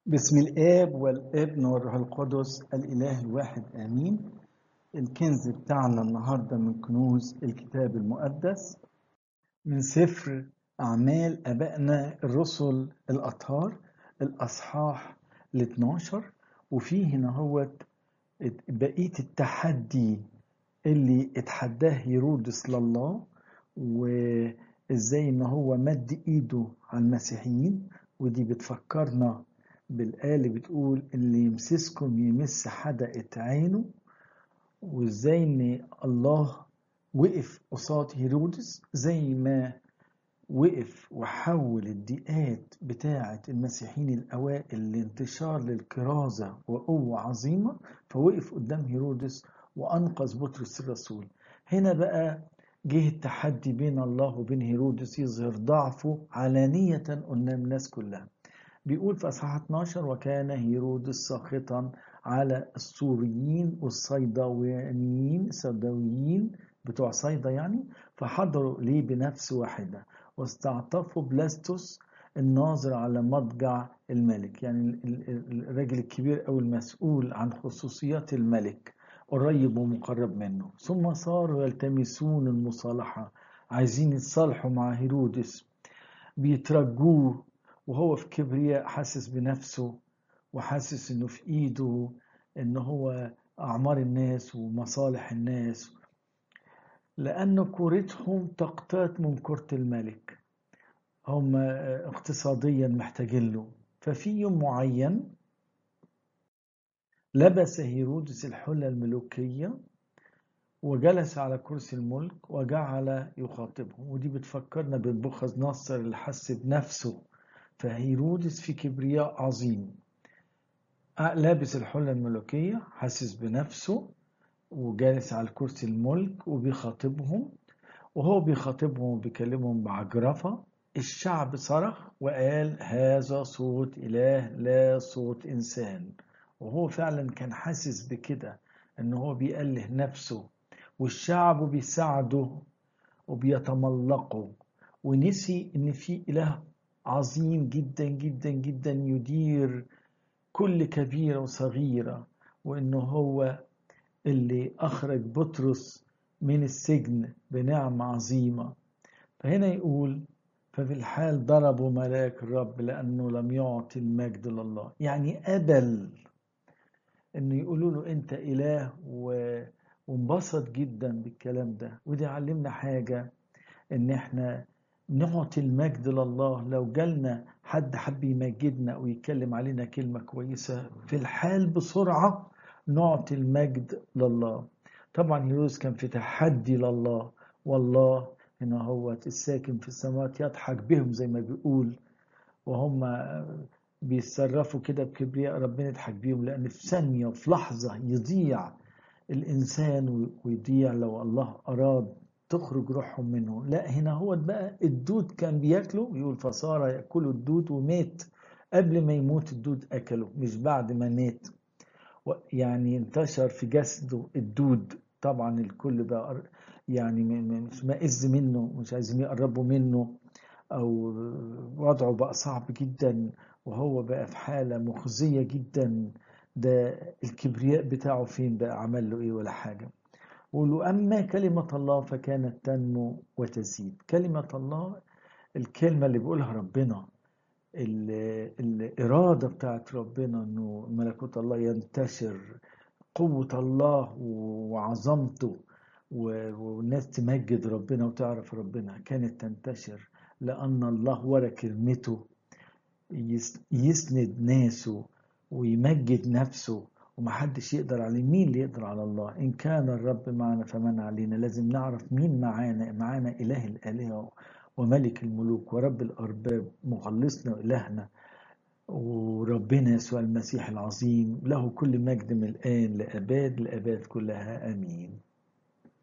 بسم الآب والابن والروح القدس الإله الواحد آمين الكنز بتاعنا النهاردة من كنوز الكتاب المقدس من سفر أعمال أبائنا الرسل الأطهار الأصحاح ال 12 وفيه هنا هو بقية التحدي اللي اتحداه هيرودس لله وازاي ان هو مد ايده على المسيحيين ودي بتفكرنا بالآية اللي بتقول اللي يمسسكم يمس حدقة عينه وازاي ان الله وقف قصاد هيرودس زي ما وقف وحول الضيقات بتاعة المسيحيين الأوائل لانتشار للكرازة وقوة عظيمة فوقف قدام هيرودس وأنقذ بطرس الرسول هنا بقى جه التحدي بين الله وبين هيرودس يظهر ضعفه علانية قدام الناس كلها بيقول في أصحاح 12 وكان هيرودس ساخطا على السوريين والصيداويين الصيداويين بتوع صيدا يعني فحضروا ليه بنفس واحدة واستعطفوا بلاستوس الناظر على مضجع الملك يعني الراجل الكبير أو المسؤول عن خصوصيات الملك قريب ومقرب منه ثم صاروا يلتمسون المصالحة عايزين يتصالحوا مع هيرودس بيترجوه وهو في كبرياء حاسس بنفسه وحاسس انه في ايده ان هو اعمار الناس ومصالح الناس لان كورتهم تقتات من كرة الملك هم اقتصاديا محتاجين له ففي يوم معين لبس هيرودس الحلة الملوكية وجلس على كرسي الملك وجعل يخاطبهم ودي بتفكرنا بنبوخذ نصر اللي حس بنفسه فهيرودس في كبرياء عظيم لابس الحلة الملوكية حاسس بنفسه وجالس على كرسي الملك وبيخاطبهم وهو بيخاطبهم وبيكلمهم بعجرفة الشعب صرخ وقال هذا صوت إله لا صوت إنسان وهو فعلا كان حاسس بكده ان هو بيأله نفسه والشعب بيساعده وبيتملقوا ونسي ان في اله عظيم جدا جدا جدا يدير كل كبيرة وصغيرة وانه هو اللي اخرج بطرس من السجن بنعمة عظيمة فهنا يقول ففي الحال ضربوا ملاك الرب لأنه لم يعطي المجد لله يعني قبل انه يقولوا له انت اله و... وانبسط جدا بالكلام ده ودي علمنا حاجة ان احنا نعطي المجد لله لو جالنا حد حب يمجدنا او يتكلم علينا كلمة كويسة في الحال بسرعة نعطي المجد لله طبعا هيروس كان في تحدي لله والله هنا هو الساكن في السماوات يضحك بهم زي ما بيقول وهم بيتصرفوا كده بكبرياء ربنا يضحك بيهم لأن في ثانية وفي لحظة يضيع الإنسان ويضيع لو الله أراد تخرج روحهم منه لا هنا هو بقى الدود كان بياكله يقول فصار يأكله الدود ومات قبل ما يموت الدود أكله مش بعد ما مات يعني انتشر في جسده الدود طبعا الكل بقى يعني مش مائز منه مش عايزين يقربوا منه أو وضعه بقى صعب جدا وهو بقى في حالة مخزية جدا ده الكبرياء بتاعه فين بقى عمل له ايه ولا حاجة قولوا أما كلمة الله فكانت تنمو وتزيد كلمة الله الكلمة اللي بيقولها ربنا الإرادة بتاعت ربنا أنه ملكوت الله ينتشر قوة الله وعظمته والناس تمجد ربنا وتعرف ربنا كانت تنتشر لأن الله ورا كلمته يسند ناسه ويمجد نفسه ومحدش يقدر عليه مين اللي يقدر على الله إن كان الرب معنا فمن علينا لازم نعرف مين معانا معانا إله الآلهة وملك الملوك ورب الأرباب مخلصنا وإلهنا وربنا يسوع المسيح العظيم له كل مجد من الآن لأباد لأباد كلها آمين